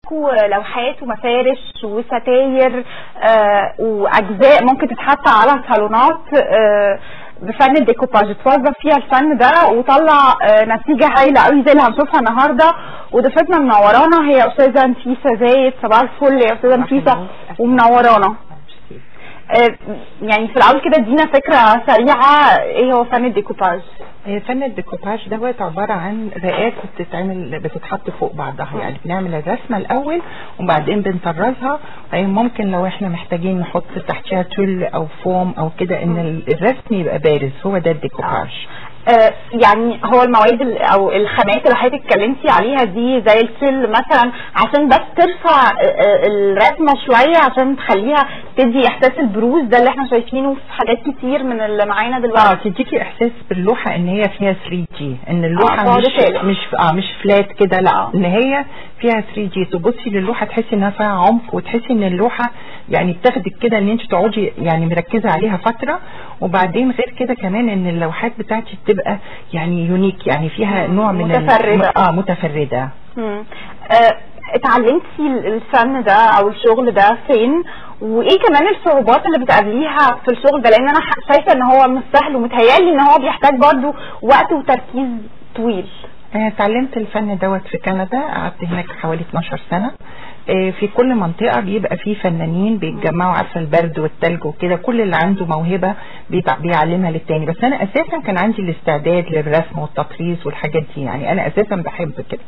ليكوا لوحات ومفارش وستاير آه واجزاء ممكن تتحط على صالونات آه بفن الديكوباج توظف فيها الفن ده وطلع آه نتيجه هايله قوي زي اللي هنشوفها النهارده وضيفتنا منورانا هي استاذه نفيسه زايد صباح الفل يا استاذه نفيسه ومنورانا آه، يعني في الاول كده ادينا فكره سريعه ايه هو فن الديكوباج هي فن الديكوباج دوت عبارة عن رقات بتتعمل بتتحط فوق بعضها يعني بنعمل الرسمة الأول وبعدين بنطرزها وبعدين ممكن لو احنا محتاجين نحط تحتها تل أو فوم أو كده إن الرسم يبقى بارز هو ده الديكوباج آه، يعني هو المواد ال- او الخامات اللي حضرتك اتكلمتي عليها دي زي الفل مثلا عشان بس ترفع آه، آه، الرسمه شويه عشان تخليها تدي احساس البروز ده اللي احنا شايفينه في حاجات كتير من اللي معانا اه دلوقتي تديكي احساس باللوحه ان هي فيها 3 دي ان اللوحه آه، مش رسالة. مش اه مش فلات كده لا آه. ان هي فيها 3 دي تبصي للوحه تحسي انها فيها عمق وتحسي ان اللوحه يعني بتاخدك كده ان انت تقعدي يعني مركزه عليها فتره وبعدين غير كده كمان ان اللوحات بتاعتي بتبقى يعني يونيك يعني فيها نوع من ال- متفردة. اه متفرده مم. آه، اتعلمتي ال- الفن ده او الشغل ده فين وايه كمان الصعوبات اللي بتقابليها في الشغل ده لان انا ح- شايفه ان هو مش سهل ومتهيألي ان هو بيحتاج برضو وقت وتركيز طويل أنا اتعلمت الفن دوت في كندا قعدت هناك حوالي 12 سنة آه، في كل منطقة بيبقى فيه فنانين بيتجمعوا عارفة البرد والتلج وكده كل اللي عنده موهبة بيتع- بيعلمها للتاني بس أنا أساسا كان عندي الاستعداد للرسم والتطريز والحاجات دي يعني أنا أساسا بحب كده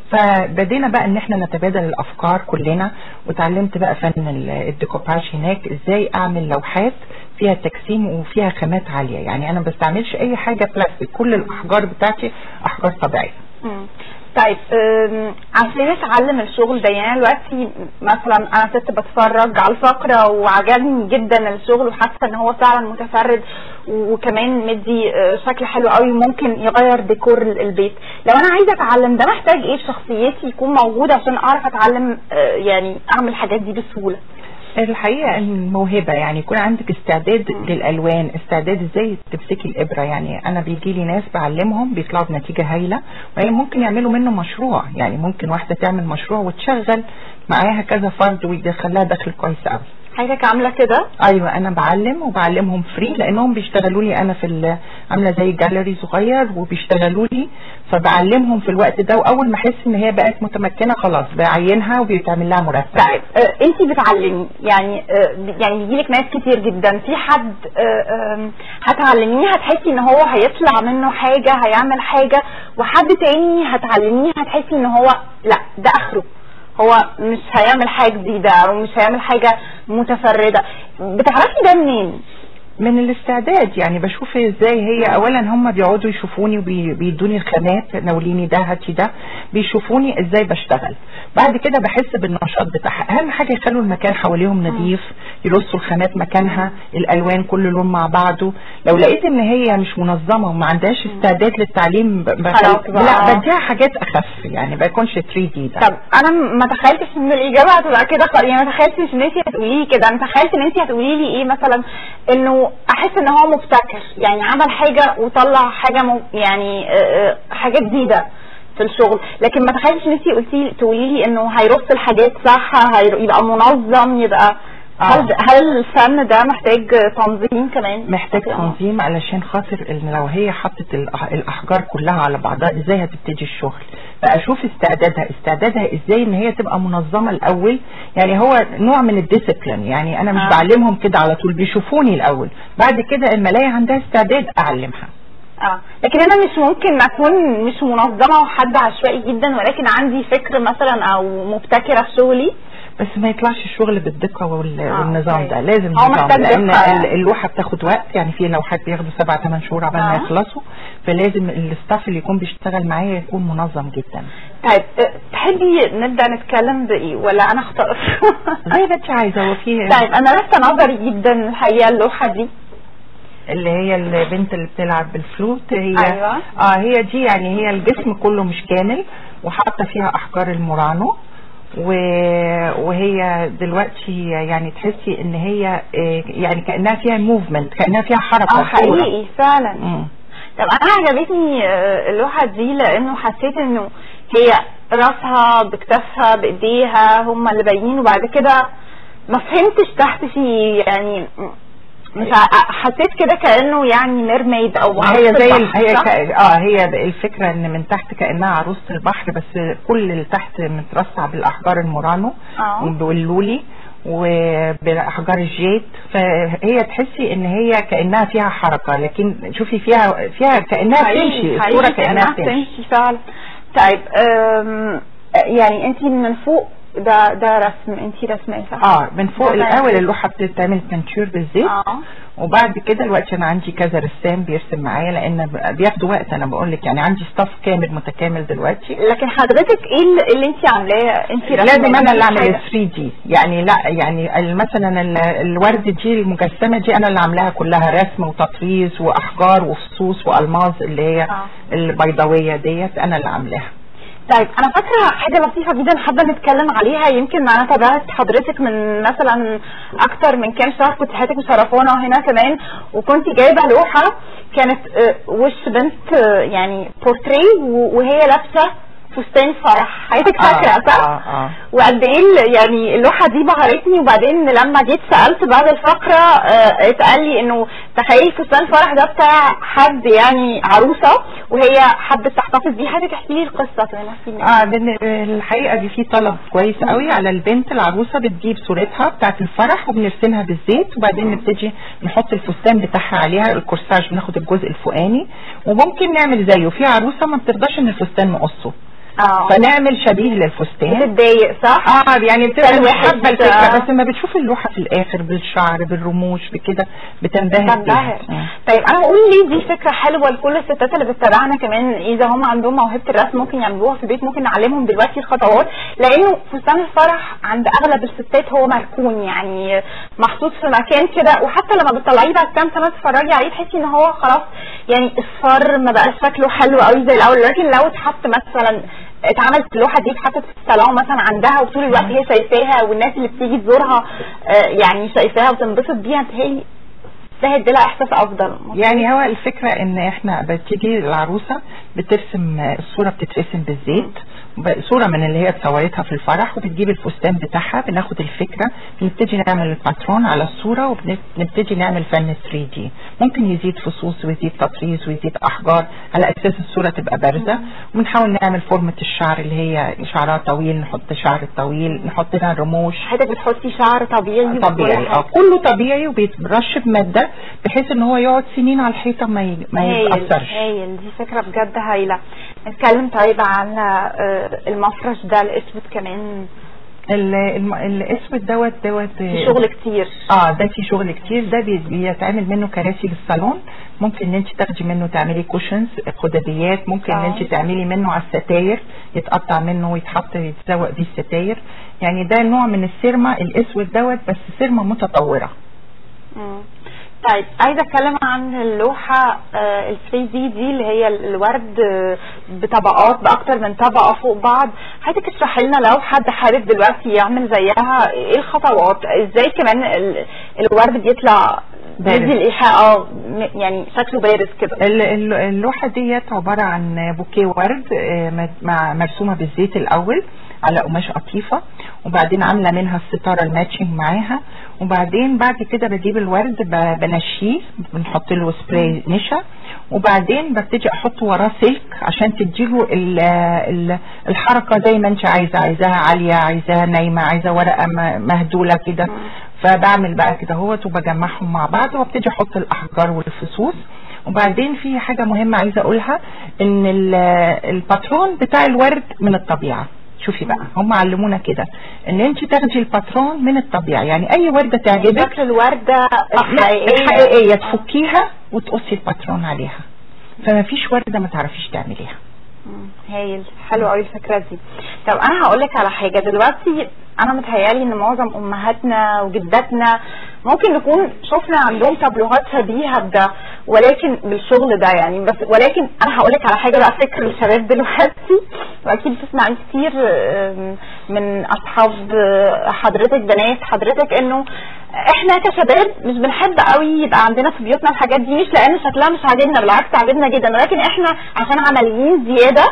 فبدينا بقى إن احنا نتبادل الأفكار كلنا وتعلمت بقى فن ال- الديكوباج هناك إزاي أعمل لوحات فيها تجسيم وفيها خامات عالية يعني أنا ما بستعملش أي حاجة بلاستيك كل الأحجار بتاعتي أحجار طبيعية مم. طيب أم، عشان اتعلم الشغل ده يعني أنا دلوقتي مثلا انا كنت بتفرج على الفقره وعجبني جدا الشغل وحاسه ان هو فعلا متفرد وكمان مدي آه، شكل حلو قوي وممكن يغير ديكور ال- البيت لو انا عايزه اتعلم ده محتاج ايه في شخصيتي يكون موجود عشان اعرف اتعلم آه، يعني اعمل الحاجات دي بسهوله الحقيقة الموهبة يعني يكون عندك استعداد للألوان استعداد ازاي تمسكي الإبرة يعني أنا بيجي لي ناس بعلمهم بيطلعوا بنتيجة هايلة وهي ممكن يعملوا منه مشروع يعني ممكن واحدة تعمل مشروع وتشغل معاها كذا فرد ويدخلها دخل كويس قوي حضرتك عامله كده ايوه انا بعلم وبعلمهم فري لانهم بيشتغلوا لي انا في ال- عامله زي جاليري صغير وبيشتغلوا لي فبعلمهم في الوقت ده واول ما احس ان هي بقت متمكنه خلاص بعينها وبيتعمل لها مرتب طيب آه انت بتعلمي يعني آه يعني بيجيلك ناس كتير جدا في حد آه آم، هتعلميه هتحسي ان هو هيطلع منه حاجه هيعمل حاجه وحد تاني هتعلميه هتحسي ان هو لا ده اخره هو مش هيعمل حاجه جديده او مش هيعمل حاجه متفرده بتعرفي ده منين؟ من الاستعداد يعني بشوف ازاي هي اولا هم بيقعدوا يشوفوني وبيدوني الخامات ناوليني ده هاتي ده بيشوفوني ازاي بشتغل بعد كده بحس بالنشاط بتاعها اهم حاجه يخلوا المكان حواليهم نظيف يرصوا الخامات مكانها الالوان كل لون مع بعضه لو لقيت ان هي مش منظمه وما عندهاش استعداد للتعليم ب- ب- خلاص بقى. لا بديها حاجات اخف يعني ما يكونش 3 دي ده طب انا ما تخيلتش ان الاجابه هتبقى كده خ- يعني ما تخيلتش ان انت هتقولي لي كده انا تخيلت ان انت هتقولي لي ايه مثلا انه احس ان هو مبتكر يعني عمل حاجه وطلع حاجه م... يعني آه، آه، حاجه جديده في الشغل لكن ما تخيلتش ان انت قلتي تقولي لي انه هيرص الحاجات صح هير- يبقى منظم يبقى هل هل الفن ده محتاج تنظيم كمان محتاج تنظيم علشان خاطر ان لو هي حطت الأح- الاحجار كلها على بعضها ازاي هتبتدي الشغل فاشوف استعدادها استعدادها ازاي ان هي تبقى منظمه الاول يعني هو نوع من الديسيبلين يعني انا مش آه. بعلمهم كده على طول بيشوفوني الاول بعد كده اما الاقي عندها استعداد اعلمها اه لكن انا مش ممكن اكون مش منظمه وحد عشوائي جدا ولكن عندي فكر مثلا او مبتكره في شغلي بس ما يطلعش الشغل بالدقه وال- آه، والنظام ده أوكي. لازم هو نظام محتاج لان دقة ال- يعني. اللوحه بتاخد وقت يعني في لوحات بياخدوا سبع ثمان شهور عبال ما آه. يخلصوا فلازم الستاف اللي يكون بيشتغل معايا يكون منظم جدا طيب آه، تحبي نبدا نتكلم بايه ولا انا اختار زي ما انت عايزه هو في طيب انا لسه نظري جدا الحقيقه اللوحه دي اللي هي البنت اللي بتلعب بالفلوت هي أيوة. اه هي دي يعني هي الجسم كله مش كامل وحاطه فيها احجار المورانو و... وهي دلوقتي يعني تحسي ان هي آه، يعني كانها فيها موفمنت كانها فيها حركه اه حقيقي فعلا مم. طب انا عجبتني آه، اللوحه دي لانه حسيت انه هي راسها بكتافها بايديها هم اللي باينين وبعد كده ما فهمتش تحت في يعني مش ع- حسيت كده كانه يعني ميرميد او هي عروسة زي البحر، هي صح؟ ك... اه هي الفكره ان من تحت كانها عروسه البحر بس كل اللي تحت مترصع بالاحجار المورانو اه واللولي وباحجار الجيت فهي تحسي ان هي كانها فيها حركه لكن شوفي فيها فيها كانها بتمشي الصوره حقيقي كانها بتمشي بتمشي فعلا طيب أم، يعني انت من فوق ده ده رسم انت رسماه صح؟ اه من فوق ده الاول يعني- اللوحه بتتعمل بنتشور بالزيت اه وبعد كده دلوقتي انا عندي كذا رسام بيرسم معايا لان ب- بياخدوا وقت انا بقول لك يعني عندي ستاف كامل متكامل دلوقتي لكن حضرتك ايه اللي- اللي انت عاملاه انت رسماه لازم انا اللي حاجة. اعمل 3 دي يعني لا يعني ال- مثلا ال- الورد دي المجسمه دي انا اللي عاملاها كلها رسم وتطريز واحجار وفصوص والماظ اللي هي آه. البيضاويه ديت انا اللي عاملاها طيب انا فاكره حاجه لطيفه جدا حابه نتكلم عليها يمكن انا تابعت حضرتك من مثلا اكتر من كام شهر كنت حياتك مشرفانا هنا كمان وكنت جايبه لوحه كانت آه، وش بنت آه، يعني بورتري وهي لابسه فستان فرح حياتك فاكره صح؟ اه اه وقد ايه ال- يعني اللوحه دي بهرتني وبعدين لما جيت سالت بعد الفقره آه، اتقال لي انه تخيل فستان فرح ده بتاع حد يعني عروسه وهي حبت تحتفظ بيه حضرتك احكي لي القصه كمان احكي لي اه لان الحقيقه دي في طلب كويس قوي على البنت العروسه بتجيب صورتها بتاعت الفرح وبنرسمها بالزيت وبعدين نبتدي نحط الفستان بتاعها عليها الكورساج بناخد الجزء الفوقاني وممكن نعمل زيه في عروسه ما بترضاش ان الفستان نقصه اه فنعمل شبيه للفستان بتتضايق صح؟ اه يعني بتبقى كان مش واحد حابه بتاع- الفكره بس لما بتشوف اللوحه في الاخر بالشعر بالرموش بكده بتنبهر تنبهر بيها آه. طيب انا بقول ليه دي فكره حلوه لكل الستات اللي بتتابعنا كمان اذا هم عندهم موهبه الرسم ممكن يعملوها في البيت ممكن نعلمهم دلوقتي الخطوات لانه فستان الفرح عند اغلب الستات هو مركون يعني محطوط في مكان كده وحتى لما بتطلعيه بعد كام سنه تتفرجي عليه تحسي ان هو خلاص يعني اصفر ما بقاش شكله حلو قوي زي الاول لكن لو اتحط مثلا اتعملت اللوحه دي اتحطت في الصالون مثلا عندها وطول الوقت هي شايفاها والناس اللي بتيجي تزورها آه، يعني شايفاها وتنبسط بيها بتهيألي ده هيديلها احساس افضل يعني هو الفكرة ان احنا بتيجي العروسة بترسم الصورة بتترسم بالزيت ب- صورة من اللي هي اتصورتها في الفرح وبتجيب الفستان بتاعها بناخد الفكرة بنبتدي نعمل الباترون على الصورة وبنبتدي نعمل فن 3 دي ممكن يزيد فصوص ويزيد تطريز ويزيد احجار على اساس الصورة تبقى بارزة وبنحاول نعمل فورمة الشعر اللي هي شعرها طويل نحط شعر طويل نحط لها رموش حضرتك بتحطي شعر طبيعي طبيعي اه كله طبيعي وبيترش بماده بحيث ان هو يقعد سنين على الحيطه ما ي- ما هايل يتاثرش هايل دي فكرة بجد هايلة نتكلم طيب عن آه، المفرش ده الاسود كمان ال- الم- الاسود دوت دوت في شغل كتير اه ده في شغل كتير ده بي- بيتعمل منه كراسي للصالون ممكن ان انت تاخدي منه تعملي كوشنز خدديات ممكن ان آه. انت تعملي منه على الستاير يتقطع منه ويتحط يتسوق بيه الستاير يعني ده نوع من السيرما الاسود دوت بس سيرما متطوره مم. طيب عايزه اتكلم عن اللوحه ال 3 دي دي اللي هي الورد آه، بطبقات باكتر من طبقه فوق بعض حضرتك اشرحي لنا لو حد حابب دلوقتي يعمل زيها ايه الخطوات ازاي كمان ال- الورد بيطلع بارز. بيدي الايحاء اه م- يعني شكله بارز كده ال- ال- اللوحة ديت عبارة عن بوكيه ورد آه، مد- مع مرسومة بالزيت الأول على قماش قطيفة وبعدين عاملة منها الستارة الماتشنج معاها وبعدين بعد كده بجيب الورد ب- بنشيه بنحط له سبراي نشا وبعدين ببتدي احط وراه سلك عشان تديله ال- ال- الحركة زي ما انت عايزة عايزاها عالية عايزاها نايمة عايزة ورقة م- مهدولة كده فبعمل بقى كده اهوت وبجمعهم مع بعض وابتدي احط الاحجار والفصوص وبعدين في حاجة مهمة عايزة اقولها ان ال- الباترون بتاع الورد من الطبيعة شوفي بقى هم علمونا كده ان انت تاخدي الباترون من الطبيعة يعني اي وردة تعجبك شكل الورده الحقيقية, الحقيقيه الحقيقية تفكيها وتقصي الباترون عليها فما فيش وردة ما تعرفيش تعمليها مم، هايل حلو قوي الفكره دي طب انا هقول لك على حاجه دلوقتي انا متهيالي ان معظم امهاتنا وجداتنا ممكن نكون شفنا عندهم تابلوهات شبيهه بده ولكن بالشغل ده يعني بس ولكن انا هقول لك على حاجه بقى فكر الشباب دلوقتي واكيد بتسمعي كتير آم، من اصحاب آه، حضرتك بنات حضرتك انه احنا كشباب مش بنحب قوي يبقى عندنا في بيوتنا الحاجات دي مش لان شكلها مش عاجبنا بالعكس عاجبنا جدا ولكن احنا عشان عمليين زياده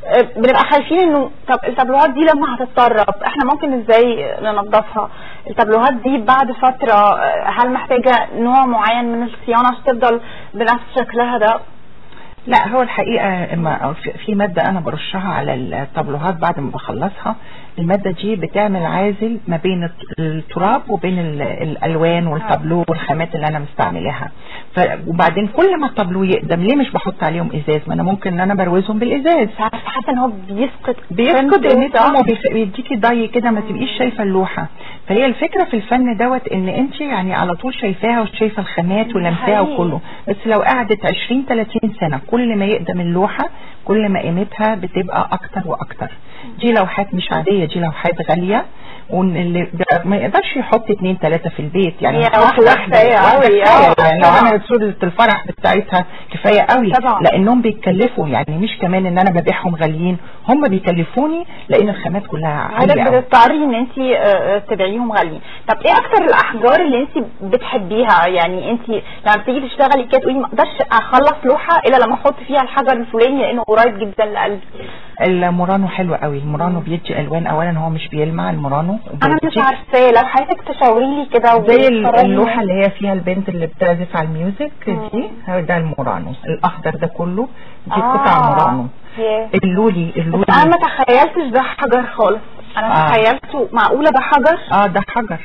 آه، بنبقى خايفين انه طب التابلوهات دي لما هتتسرب احنا ممكن ازاي ننظفها التابلوهات دي بعد فترة آه، هل محتاجة نوع معين من الصيانة عشان تفضل بنفس شكلها ده لا هو الحقيقة اما في- في مادة انا برشها على الطابلوهات بعد ما بخلصها المادة دي بتعمل عازل ما بين الت- التراب وبين ال- الالوان والطابلو والخامات اللي انا مستعملاها ف وبعدين كل ما الطابلو يقدم ليه مش بحط عليهم ازاز ما انا ممكن ان انا بروزهم بالازاز مش عارفة حاسة ان هو بيفقد بيفقد قيمته، ان صح؟ هو بيف- بيديكي ضي كده ما تبقيش شايفه اللوحه فهي الفكره في الفن دوت ان انت يعني على طول شايفاها وشايفه الخامات ولمساها حقيقي. وكله بس لو قعدت 20 30 سنه كل ما يقدم اللوحه كل ما قيمتها بتبقى اكتر واكتر دي لوحات مش عاديه دي لوحات غاليه وان اللي ده ما يقدرش يحط اتنين تلاته في البيت يعني هي واحده واحدة واحده كفاية واحدة أوي، كفاية. آه، يعني لو طبعا. عملت صوره الفرح بتاعتها كفايه قوي طبعا. لانهم بيتكلفوا يعني مش كمان ان انا ببيعهم غاليين هم بيكلفوني لان الخامات كلها حضرتك عاليه قوي بتضطري ان انت تبيعيهم غاليين طب ايه اكتر الاحجار اللي انت بتحبيها يعني انت لما بتيجي تشتغلي كده تقولي ما اقدرش اخلص لوحه الا لما احط فيها الحجر الفلاني لانه قريب جدا لقلبي المورانو حلو قوي المورانو بيدي الوان اولا هو مش بيلمع المورانو انا مش وبيديك عارفاه لو حضرتك تشاوري لي كده زي ال- وتفرجيني. اللوحه اللي هي فيها البنت اللي بتعزف على الميوزك دي هو ده المورانو الاخضر ده كله دي آه. قطع مورانو ياه. اللولي اللولي بس انا ما تخيلتش ده حجر خالص انا آه. تخيلته معقوله ده حجر اه ده حجر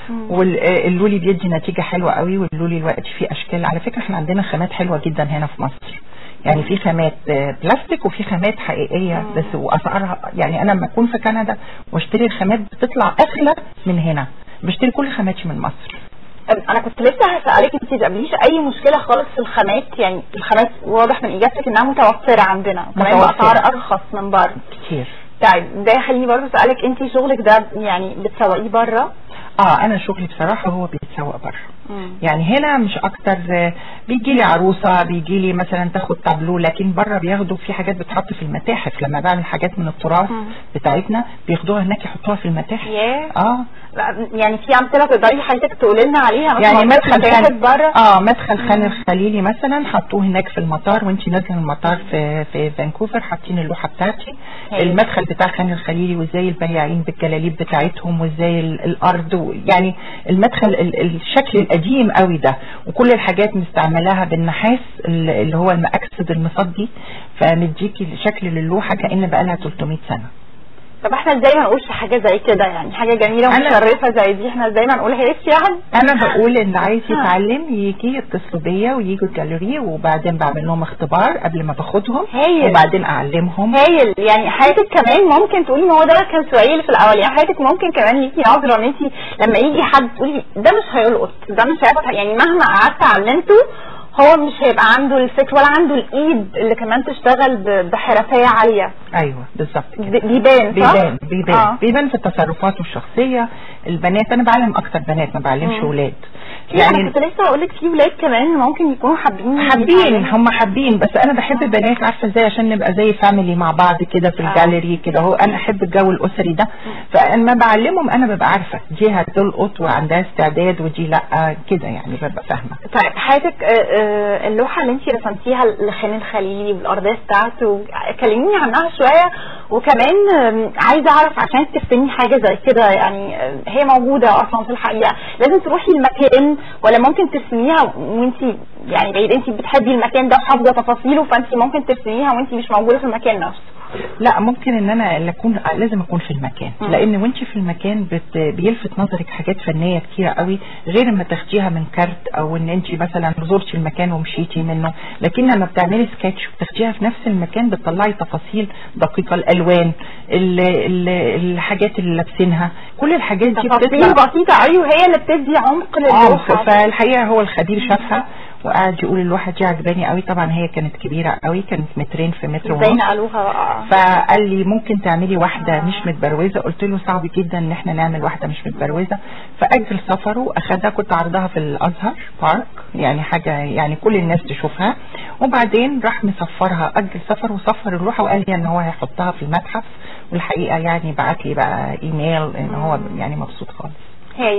واللولي بيدي نتيجة حلوة قوي واللولي الوقت فيه اشكال على فكرة احنا عندنا خامات حلوة جدا هنا في مصر يعني في خامات آه، بلاستيك وفي خامات حقيقية بس واسعارها يعني انا لما اكون في كندا واشتري الخامات بتطلع اغلى من هنا بشتري كل خاماتي من مصر انا كنت لسه هسألك انت ما تقابليش اي مشكله خالص في الخامات يعني الخامات واضح من اجابتك انها متوفره عندنا كمان متوفرة. باسعار ارخص من بره كتير طيب ده يخليني برضه اسالك انت شغلك ده يعني بتسوقيه بره اه انا شغلي بصراحة هو بيتسوق بره يعني هنا مش اكتر آه، بيجي لي عروسه بيجي لي مثلا تاخد تابلو لكن بره بياخدوا في حاجات بتحط في المتاحف لما بعمل حاجات من التراث مم. بتاعتنا بياخدوها هناك يحطوها في المتاحف ياه اه لا، يعني في امثله تقدري حضرتك تقولي لنا عليها مثلا يعني موجودة مدخل متاحف خان بره اه مدخل خان الخليلي مثلا حطوه هناك في المطار وانت نازله من المطار في في فانكوفر حاطين اللوحه بتاعتي هايل. المدخل بتاع خان الخليلي وازاي البياعين بالجلاليب بتاعتهم وازاي ال- الارض و- يعني المدخل ال- الشكل القديم قوي ده وكل الحاجات مستعملاها بالنحاس ال- اللي هو المأكسد المصدي فمديكي شكل للوحه كأن بقى لها 300 سنه طب احنا ازاي ما نقولش حاجه زي كده يعني حاجه جميله أنا- ومشرفه زي دي احنا ازاي ما نقولهاش يعني انا بقول اللي عايز آه. يتعلم يجي يتصلوا بيا ويجوا الجاليري وبعدين بعمل لهم اختبار قبل ما باخدهم هايل. وبعدين اعلمهم هايل يعني حياتك كمان ممكن تقولي ما هو ده كان سؤالي في الاول يعني حياتك ممكن كمان ليكي نظره ان انت لما يجي حد تقولي ده مش هيلقط ده مش هياخد يعني مهما قعدت علمته هو مش هيبقى عنده الفكر ولا عنده الايد اللي كمان تشتغل ب- بحرفيه عاليه ايوه بالظبط كده ب- بيبان صح؟ بيبان بيبان آه. بيبان في التصرفات والشخصيه البنات انا بعلم اكتر بنات ما بعلمش مم. ولاد يعني انا كنت لسه هقول لك في ولاد كمان ممكن يكونوا حابين حابين يتعلموا. هم حابين بس انا بحب البنات عارفه ازاي عشان نبقى زي فاميلي مع بعض كده في آه. الجاليري كده هو انا احب الجو الاسري ده فاما بعلمهم انا ببقى عارفه دي هتلقط وعندها استعداد ودي لا كده يعني ببقى فاهمه طيب حياتك آه، آه، اللوحه اللي انت رسمتيها لخان الخليلي والارضيه بتاعته كلميني عنها شويه وكمان آم، عايزه اعرف عشان ترسمي حاجه زي كده يعني آه، هي موجوده اصلا في الحقيقه لازم تروحي المكان ولا ممكن ترسميها وانت يعني بعيد انت بتحبي المكان ده وحافظه تفاصيله فانت ممكن ترسميها وانت مش موجوده في المكان نفسه لا ممكن ان انا اللي اكون لازم اكون في المكان مم. لان وانت في المكان بت بيلفت نظرك حاجات فنيه كتيره قوي غير ما تاخديها من كارت او ان انت مثلا زرتي المكان ومشيتي منه لكن لما بتعملي سكتش وتاخديها في نفس المكان بتطلعي تفاصيل دقيقه الالوان ال ال الحاجات اللي لابسينها كل الحاجات دي تفاصيل بتطلع بسيطه ايوه هي اللي بتدي عمق عمق للوحه فالحقيقه هو الخبير شافها وقعد يقول اللوحه دي عجباني قوي طبعا هي كانت كبيره قوي كانت مترين في متر ازاي ونص نقلوها بقى فقال لي ممكن تعملي واحدة مش متبروزة قلت له صعب جدا ان احنا نعمل واحدة مش متبروزة فأجل سفره أخدها كنت عرضها في الأزهر بارك يعني حاجة يعني كل الناس تشوفها وبعدين راح مصفرها أجل سفر وصفر اللوحة وقال لي ان هو هيحطها في المتحف والحقيقة يعني بعت لي بقى ايميل ان هو يعني مبسوط خالص هايل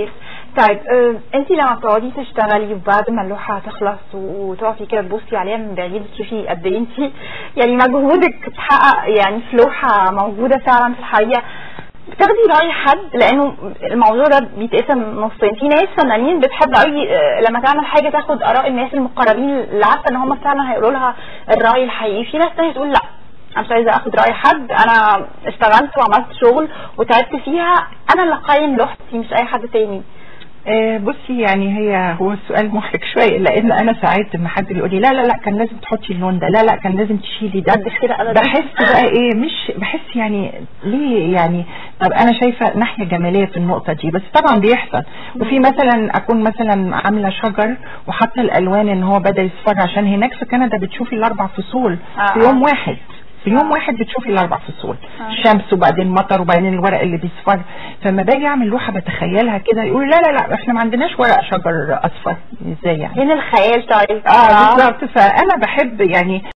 طيب انت لما بتقعدي تشتغلي وبعد ما اللوحه تخلص وتقفي كده تبصي عليها من بعيد تشوفي قد ايه انت يعني مجهودك اتحقق يعني في لوحه موجوده فعلا في الحقيقه بتاخدي راي حد لانه الموضوع ده بيتقسم نصين في ناس فنانين بتحب قوي لما تعمل حاجه تاخد اراء الناس المقربين اللي عارفه ان هم فعلا هيقولوا لها الراي الحقيقي في ناس تانية تقول لا انا مش عايزه اخد راي حد انا اشتغلت وعملت شغل وتعبت فيها انا اللي اقيم لوحتي مش اي حد تاني آه بصي يعني هي هو السؤال محرج شويه لان انا ساعات لما حد يقول لي لا لا لا كان لازم تحطي اللون ده لا لا كان لازم تشيلي ده بحس بقى ايه مش بحس يعني ليه يعني طب انا شايفه ناحيه جماليه في النقطه دي بس طبعا بيحصل وفي مثلا اكون مثلا عامله شجر وحاطه الالوان ان هو بدا يصفر عشان هناك في كندا بتشوفي الاربع فصول في يوم واحد في يوم واحد بتشوفي الاربع فصول آه. الشمس وبعدين المطر وبعدين الورق اللي بيصفر فلما باجي اعمل لوحه بتخيلها كده يقول لا لا لا احنا ما عندناش ورق شجر اصفر ازاي يعني فين الخيال طيب اه بالظبط فانا بحب يعني